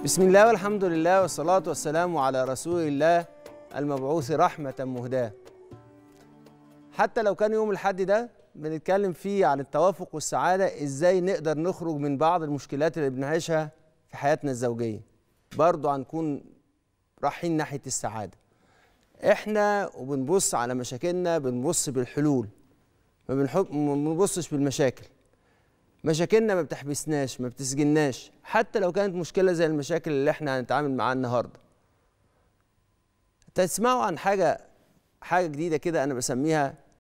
بسم الله والحمد لله والصلاة والسلام على رسول الله المبعوث رحمة مهداة حتى لو كان يوم الحد ده بنتكلم فيه عن التوافق والسعادة ازاي نقدر نخرج من بعض المشكلات اللي بنعيشها في حياتنا الزوجية برضو هنكون رايحين ناحية السعادة احنا وبنبص على مشاكلنا بنبص بالحلول ما بنحب ما بنبصش بالمشاكل مشاكلنا ما بتحبسناش ما بتسجناش حتى لو كانت مشكله زي المشاكل اللي احنا هنتعامل معاها النهارده تسمعوا عن حاجه حاجه جديده كده انا بسميها